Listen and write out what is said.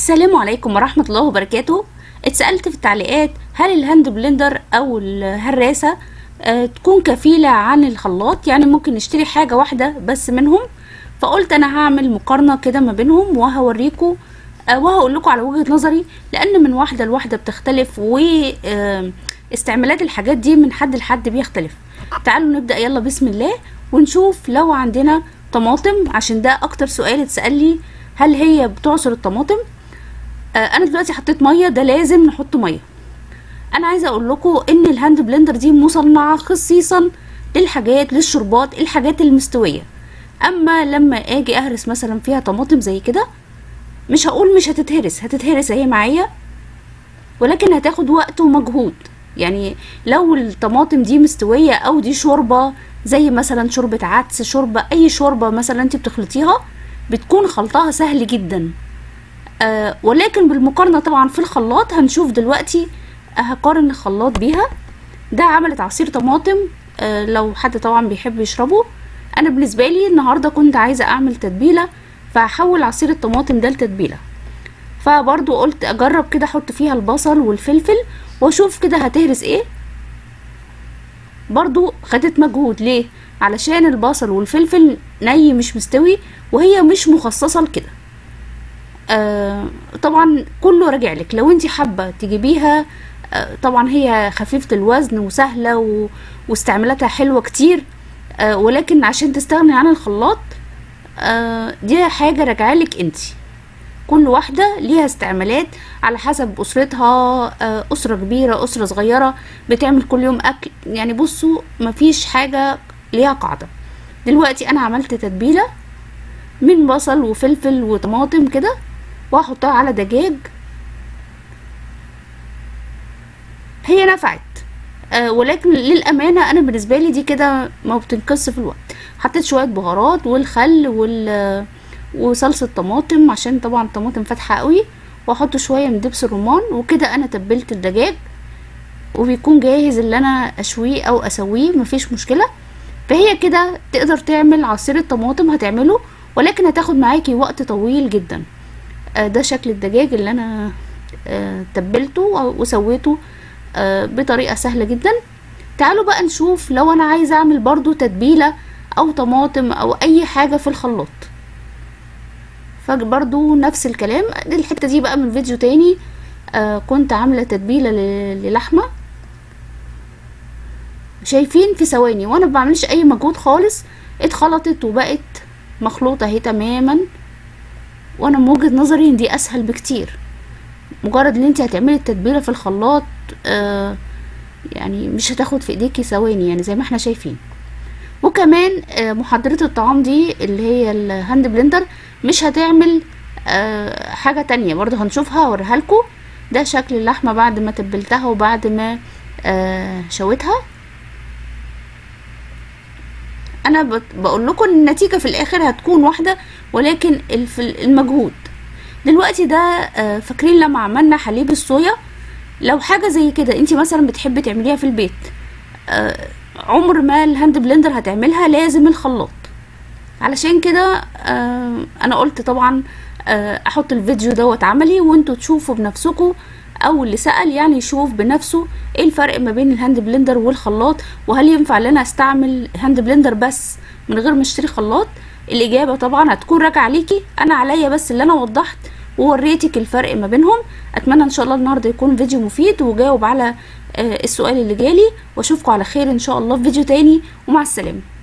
السلام عليكم ورحمة الله وبركاته اتسألت في التعليقات هل الهاند بلندر أو الهراسة آه، تكون كفيلة عن الخلاط يعني ممكن نشتري حاجة واحدة بس منهم فقلت أنا هعمل مقارنة كده ما بينهم وهوريكم آه، وهقول لكم على وجهة نظري لأن من واحدة لواحدة بتختلف و آه، استعمالات الحاجات دي من حد لحد بيختلف تعالوا نبدأ يلا بسم الله ونشوف لو عندنا طماطم عشان ده أكتر سؤال اتسأل لي هل هي بتعصر الطماطم آه انا دلوقتي حطيت ميه ده لازم نحط ميه انا عايزه اقول لكم ان الهاند بلندر دي مصنعه خصيصا للحاجات للشربات الحاجات المستويه اما لما اجي اهرس مثلا فيها طماطم زي كده مش هقول مش هتتهرس هتتهرس اهي معايا ولكن هتاخد وقت ومجهود يعني لو الطماطم دي مستويه او دي شوربه زي مثلا شوربه عدس شوربه اي شوربه مثلا انت بتخلطيها بتكون خلطها سهل جدا آه ولكن بالمقارنة طبعا في الخلاط هنشوف دلوقتي هقارن الخلاط بيها ده عملت عصير طماطم آه لو حد طبعا بيحب يشربه انا بالنسبة لي النهاردة كنت عايزة اعمل تتبيلة فهحول عصير الطماطم ده لتتبيلة فبرضو قلت اجرب كده احط فيها البصل والفلفل واشوف كده هتهرس ايه برضو خدت مجهود ليه علشان البصل والفلفل ني مش مستوي وهي مش مخصصة لكده آه طبعا كله راجع لك لو انت حابة تجيبيها آه طبعا هي خفيفة الوزن وسهلة و... واستعمالاتها حلوة كتير آه ولكن عشان تستغني عن الخلاط آه دي حاجة راجعة لك انت كل واحدة ليها استعمالات على حسب أسرتها آه أسرة كبيرة أسرة صغيرة بتعمل كل يوم أكل يعني بصوا مفيش حاجة ليها قاعدة دلوقتي أنا عملت تتبيلة من بصل وفلفل وطماطم كده وهحطها على دجاج هي نفعت آه ولكن للأمانة أنا بالنسبة لي دي كده ما بتنقص في الوقت حطيت شوية بهارات والخل وال وصلصة طماطم عشان طبعا الطماطم فاتحة قوي واحط شوية من دبس الرمان وكده انا تبلت الدجاج وبيكون جاهز اللي انا اشويه او اسويه مفيش مشكلة فهي كده تقدر تعمل عصير الطماطم هتعمله ولكن هتاخد معاكي وقت طويل جدا آه ده شكل الدجاج اللي انا آه تبلته وسويته آه بطريقة سهلة جدا تعالوا بقى نشوف لو انا عايزة اعمل برضو تتبيلة او طماطم او اي حاجة في الخلاط فبرضو نفس الكلام الحتة دي بقى من فيديو تاني آه كنت عاملة تتبيلة للحمة شايفين في ثواني وانا بعملش اي مجهود خالص اتخلطت وبقت مخلوطة اهي تماما وانا من وجهة نظري ان دي اسهل بكتير مجرد ان انت هتعملي التتبيلة في الخلاط آه يعني مش هتاخد في ايديكي ثواني يعني زي ما احنا شايفين وكمان آه محضرة الطعام دي اللي هي الهاند بلندر مش هتعمل آه حاجة تانية برضو هنشوفها اوريها لكم ده شكل اللحمة بعد ما تبلتها وبعد ما آه شويتها انا بقول لكم النتيجة في الاخر هتكون واحدة ولكن المجهود دلوقتي ده آه فاكرين لما عملنا حليب الصويا لو حاجة زي كده انت مثلا بتحبي تعمليها في البيت آه عمر ما الهاند بلندر هتعملها لازم الخلاط علشان كده آه انا قلت طبعا آه احط الفيديو دوت عملي وانتوا تشوفوا بنفسكم او اللي سأل يعني يشوف بنفسه ايه الفرق ما بين الهاند بلندر والخلاط وهل ينفع لنا استعمل هاند بلندر بس من غير ما اشتري خلاط الاجابه طبعا هتكون راجعه عليكي انا عليا بس اللي انا وضحت ووريتك الفرق ما بينهم اتمنى ان شاء الله النهارده يكون فيديو مفيد وجاوب على آه السؤال اللي جالي واشوفكم على خير ان شاء الله في فيديو تاني ومع السلامه